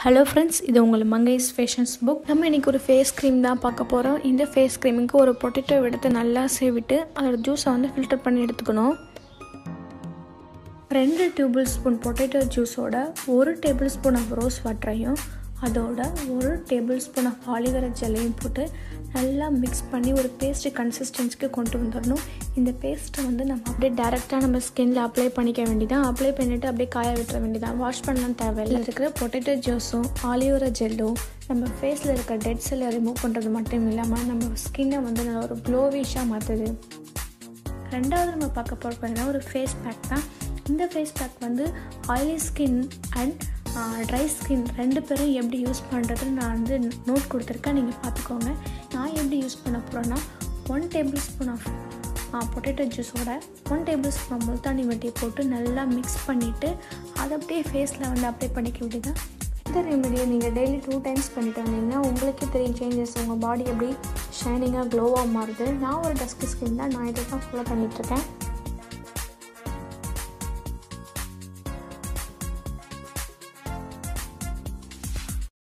hello friends இது உங்கள் Mangai's fashions book நம்ம இன்றைக்கி ஒரு ஃபேஸ் க்ரீம் தான் பார்க்க போகிறோம் இந்த ஃபேஸ் க்ரீமுக்கு ஒரு பொட்டேட்டோ எடுத்து நல்லா சேவிட்டு அதோட ஜூஸை வந்து ஃபில்டர் பண்ணி எடுத்துக்கணும் ரெண்டு டேபிள் ஸ்பூன் பொட்டேட்டோ ஜூஸோட ஒரு டேபிள் ஸ்பூன் ஆஃப் ரோஸ் வாட்டரையும் அதோட ஒரு டேபிள் ஸ்பூன் ஆஃப் ஆலிவேரா ஜெல்லையும் போட்டு நல்லா மிக்ஸ் பண்ணி ஒரு பேஸ்ட் கன்சிஸ்டன்சிக்கு கொண்டு வந்துடணும் இந்த பேஸ்ட்டை வந்து நம்ம அப்படியே டேரெக்டாக நம்ம ஸ்கின்ல அப்ளை பண்ணிக்க வேண்டியதான் அப்ளை பண்ணிவிட்டு அப்படியே காய விட்டுற வேண்டியதான் வாஷ் பண்ணலாம் தேவையில்லை இருக்கிற பொட்டேட்டோ ஜூஸும் ஆலிவேரா ஜெல்லும் நம்ம ஃபேஸில் இருக்க டெட் செல்லை ரிமூவ் பண்ணுறது மட்டும் இல்லாமல் நம்ம ஸ்கின்னை வந்து நல்ல ஒரு க்ளோவிஷாக மாற்றுது ரெண்டாவது நம்ம பார்க்க போகிற பார்த்தீங்கன்னா ஒரு ஃபேஸ் பேக் தான் இந்த ஃபேஸ் பேக் வந்து oily skin and dry skin ரெண்டு பேரும் எப்படி யூஸ் பண்ணுறதுன்னு நான் வந்து நோட் கொடுத்துருக்கேன் நீங்கள் பார்த்துக்கோங்க நான் எப்படி யூஸ் பண்ண போகிறேன்னா one tablespoon of potato ஜூஸோட ஒன் டேபிள் ஸ்பூன் முல்தானி வட்டி போட்டு நல்லா மிக்ஸ் பண்ணிவிட்டு அதை அப்படியே ஃபேஸில் வந்து அப்ளை பண்ணிக்க வேண்டியதான் இந்த ரெமெடியை நீங்கள் டெய்லி டூ டைம்ஸ் பண்ணிட்டு வந்தீங்கன்னா உங்களுக்கே தெரியும் சேஞ்சஸ் உங்கள் பாடி எப்படி ஷைனிங்காக க்ளோவாக மாறுது நான் ஒரு டஸ்கி ஸ்கின் தான் நான் இதை தான் ஃபாலோ பண்ணிகிட்ருக்கேன்